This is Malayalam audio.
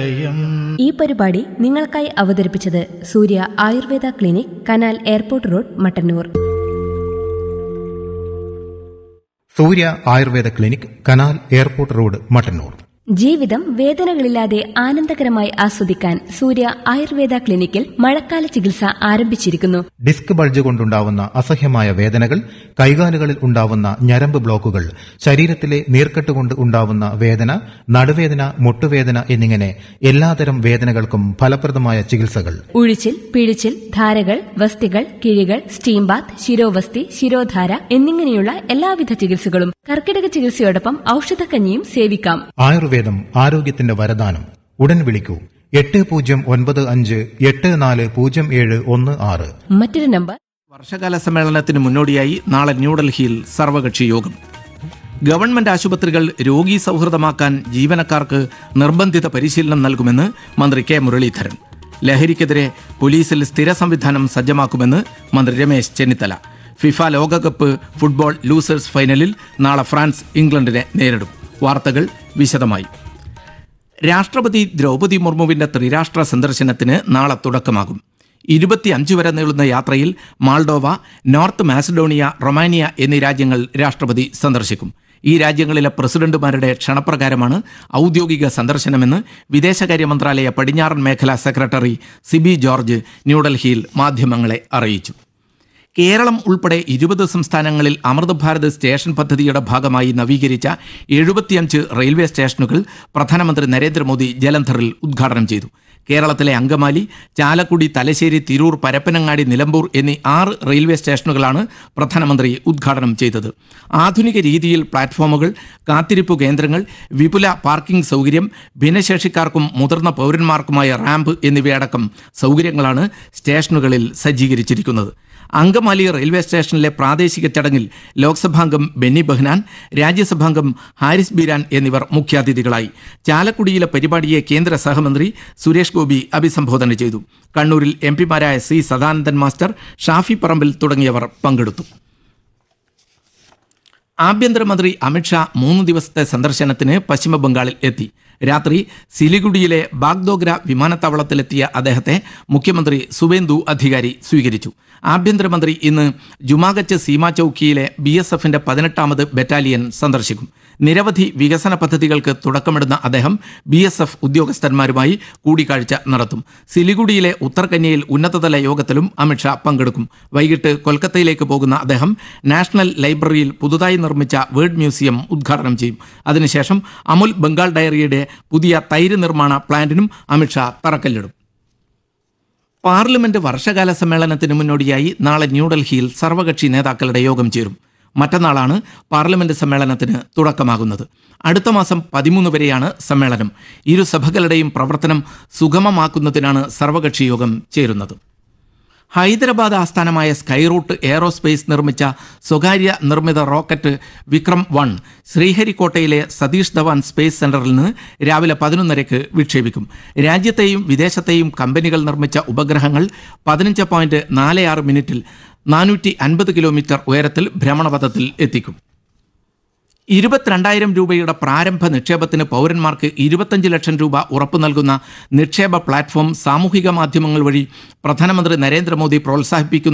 ജയം ഈ പരിപാടി നിങ്ങൾക്കായി അവതരിപ്പിച്ചത് Surya Ayurveda clinic canal airport road Mattannur Surya Ayurveda clinic canal airport road Mattannur ജീവിതം വേദനകളില്ലാതെ ആനന്ദകരമായി ആസ്വദിക്കാൻ സൂര്യ ആയുർവേദ ക്ലിനിക്കിൽ മഴക്കാല ചികിത്സ ആരംഭിച്ചിരിക്കുന്നു ഡിസ്ക് ബൾജ് കൊണ്ടുണ്ടാവുന്ന അസഹ്യമായ വേദനകൾ കൈകാലുകളിൽ ഉണ്ടാവുന്ന ഞരമ്പ് ബ്ലോക്കുകൾ ശരീരത്തിലെ നീർക്കെട്ട് കൊണ്ട് ഉണ്ടാവുന്ന വേദന നടുവേദന മുട്ടുവേദന എന്നിങ്ങനെ എല്ലാതരം വേദനകൾക്കും ഫലപ്രദമായ ചികിത്സകൾ ഉഴിച്ചിൽ പിഴിച്ചിൽ ധാരകൾ വസ്തികൾ കിഴികൾ സ്റ്റീം ബാത്ത് ശിരോവസ്തി ശിരോധാര എന്നിങ്ങനെയുള്ള എല്ലാവിധ ചികിത്സകളും കർക്കിടക ചികിത്സയോടൊപ്പം ഔഷധക്കഞ്ഞിയും സേവിക്കാം ആയുർവേദം ആരോഗ്യത്തിന്റെ വരദാനം ഉടൻ വിളിക്കൂ എട്ട് പൂജ്യം ഒൻപത് അഞ്ച് എട്ട് നാല് പൂജ്യം ഏഴ് ഒന്ന് ആറ് മറ്റൊരു നമ്പർ വർഷകാല സമ്മേളനത്തിന് മുന്നോടിയായി നാളെ ന്യൂഡൽഹിയിൽ സർവകക്ഷി യോഗം ഗവൺമെന്റ് ആശുപത്രികൾ രോഗി സൗഹൃദമാക്കാൻ ജീവനക്കാർക്ക് നിർബന്ധിത പരിശീലനം നൽകുമെന്ന് മന്ത്രി കെ മുരളീധരൻ ലഹരിക്കെതിരെ പോലീസിൽ സ്ഥിര സംവിധാനം സജ്ജമാക്കുമെന്ന് മന്ത്രി രമേശ് ചെന്നിത്തല ഫിഫ ലോകകപ്പ് ഫുട്ബോൾ ലൂസേഴ്സ് ഫൈനലിൽ നാളെ ഫ്രാൻസ് ഇംഗ്ലണ്ടിനെ നേരിടും വാർത്തകൾ വിശദമായി രാഷ്ട്രപതി ദ്രൗപദി മുർമുവിന്റെ ത്രിരാഷ്ട്ര സന്ദർശനത്തിന് നാളെ തുടക്കമാകും ഇരുപത്തിയഞ്ച് വരെ നീളുന്ന യാത്രയിൽ മാൾഡോവ നോർത്ത് മാസഡോണിയ റൊമാനിയ എന്നീ രാജ്യങ്ങൾ രാഷ്ട്രപതി സന്ദർശിക്കും ഈ രാജ്യങ്ങളിലെ പ്രസിഡന്റുമാരുടെ ക്ഷണപ്രകാരമാണ് ഔദ്യോഗിക സന്ദർശനമെന്ന് വിദേശകാര്യ മന്ത്രാലയ പടിഞ്ഞാറൻ മേഖലാ സെക്രട്ടറി സിബി ജോർജ് ന്യൂഡൽഹിയിൽ മാധ്യമങ്ങളെ അറിയിച്ചു കേരളം ഉൾപ്പെടെ ഇരുപത് സംസ്ഥാനങ്ങളിൽ അമൃത് ഭാരത് സ്റ്റേഷൻ പദ്ധതിയുടെ ഭാഗമായി നവീകരിച്ച എഴുപത്തിയഞ്ച് റെയിൽവേ സ്റ്റേഷനുകൾ പ്രധാനമന്ത്രി നരേന്ദ്രമോദി ജലന്ധറിൽ ഉദ്ഘാടനം ചെയ്തു കേരളത്തിലെ അങ്കമാലി ചാലക്കുടി തലശ്ശേരി തിരൂർ പരപ്പനങ്ങാടി നിലമ്പൂർ എന്നീ ആറ് റെയിൽവേ സ്റ്റേഷനുകളാണ് പ്രധാനമന്ത്രി ഉദ്ഘാടനം ചെയ്തത് ആധുനിക രീതിയിൽ പ്ലാറ്റ്ഫോമുകൾ കാത്തിരിപ്പ് കേന്ദ്രങ്ങൾ വിപുല പാർക്കിംഗ് സൗകര്യം ഭിന്നശേഷിക്കാർക്കും മുതിർന്ന പൗരന്മാർക്കുമായ റാമ്പ് എന്നിവയടക്കം സൗകര്യങ്ങളാണ് സ്റ്റേഷനുകളിൽ സജ്ജീകരിച്ചിരിക്കുന്നത് അങ്കമാലി റെയിൽവേ സ്റ്റേഷനിലെ പ്രാദേശിക ചടങ്ങിൽ ലോക്സഭാംഗം ബെന്നി ബെഹ്നാൻ രാജ്യസഭാംഗം ഹാരിസ് ബീരാൻ എന്നിവർ മുഖ്യാതിഥികളായി ചാലക്കുടിയിലെ പരിപാടിയെ കേന്ദ്ര സഹമന്ത്രി സുരേഷ് ഗോപി അഭിസംബോധന ചെയ്തു കണ്ണൂരിൽ എം പിമാരായ സി സദാനന്ദൻ മാസ്റ്റർ ഷാഫി പറമ്പിൽ തുടങ്ങിയവർ പങ്കെടുത്തു ആഭ്യന്തരമന്ത്രി അമിത്ഷാ മൂന്ന് ദിവസത്തെ സന്ദർശനത്തിന് പശ്ചിമബംഗാളിൽ എത്തി രാത്രി സിലിഗുഡിയിലെ ബാഗ്ദോഗ്ര വിമാനത്താവളത്തിലെത്തിയ അദ്ദേഹത്തെ മുഖ്യമന്ത്രി സുവേന്ദു അധികാരി സ്വീകരിച്ചു ആഭ്യന്തരമന്ത്രി ഇന്ന് ജുമാഗച്ച് സീമാ ചൌക്കിയിലെ ബി എസ് എഫിന്റെ പതിനെട്ടാമത് ബറ്റാലിയൻ സന്ദർശിക്കും നിരവധി വികസന പദ്ധതികൾക്ക് തുടക്കമിടുന്ന അദ്ദേഹം ബി എസ് എഫ് ഉദ്യോഗസ്ഥന്മാരുമായി കൂടിക്കാഴ്ച നടത്തും സിലിഗുഡിയിലെ ഉത്തർകന്യയിൽ ഉന്നതതല യോഗത്തിലും അമിത്ഷാ പങ്കെടുക്കും വൈകിട്ട് കൊൽക്കത്തയിലേക്ക് പോകുന്ന അദ്ദേഹം നാഷണൽ ലൈബ്രറിയിൽ പുതുതായി നിർമ്മിച്ച വേർഡ് മ്യൂസിയം ഉദ്ഘാടനം ചെയ്യും അതിനുശേഷം അമുൽ ബംഗാൾ ഡയറിയുടെ പുതിയ തൈര് നിർമ്മാണ പ്ലാന്റിനും അമിത്ഷാ തറക്കല്ലിടും പാർലമെന്റ് വർഷകാല സമ്മേളനത്തിന് മുന്നോടിയായി നാളെ ന്യൂഡൽഹിയിൽ സർവകക്ഷി നേതാക്കളുടെ യോഗം ചേരും മറ്റന്നാളാണ് പാർലമെന്റ് സമ്മേളനത്തിന് തുടക്കമാകുന്നത് അടുത്ത മാസം പതിമൂന്ന് വരെയാണ് സമ്മേളനം ഇരു സഭകളുടെയും പ്രവർത്തനം സുഗമമാക്കുന്നതിനാണ് സർവകക്ഷി യോഗം ചേരുന്നത് ഹൈദരാബാദ് ആസ്ഥാനമായ സ്കൈറൂട്ട് എയറോസ്പേസ് നിർമ്മിച്ച സ്വകാര്യ നിർമ്മിത റോക്കറ്റ് വിക്രം വൺ ശ്രീഹരിക്കോട്ടയിലെ സതീഷ് ധവാൻ സ്പേസ് സെന്ററിൽ നിന്ന് രാവിലെ പതിനൊന്നരയ്ക്ക് വിക്ഷേപിക്കും രാജ്യത്തെയും വിദേശത്തെയും കമ്പനികൾ നിർമ്മിച്ച ഉപഗ്രഹങ്ങൾ പതിനഞ്ച് പോയിന്റ് നാല് ആറ് മിനിറ്റിൽ നാനൂറ്റി അൻപത് കിലോമീറ്റർ ഉയരത്തിൽ ഭ്രമണപഥത്തിൽ എത്തിക്കും ഇരുപത്തിരണ്ടായിരം രൂപയുടെ പ്രാരംഭ നിക്ഷേപത്തിന് പൗരന്മാർക്ക് ഇരുപത്തഞ്ച് ലക്ഷം രൂപ ഉറപ്പു നൽകുന്ന നിക്ഷേപ പ്ലാറ്റ്ഫോം സാമൂഹിക മാധ്യമങ്ങൾ വഴി പ്രധാനമന്ത്രി നരേന്ദ്രമോദി പ്രോത്സാഹിപ്പിക്കുന്ന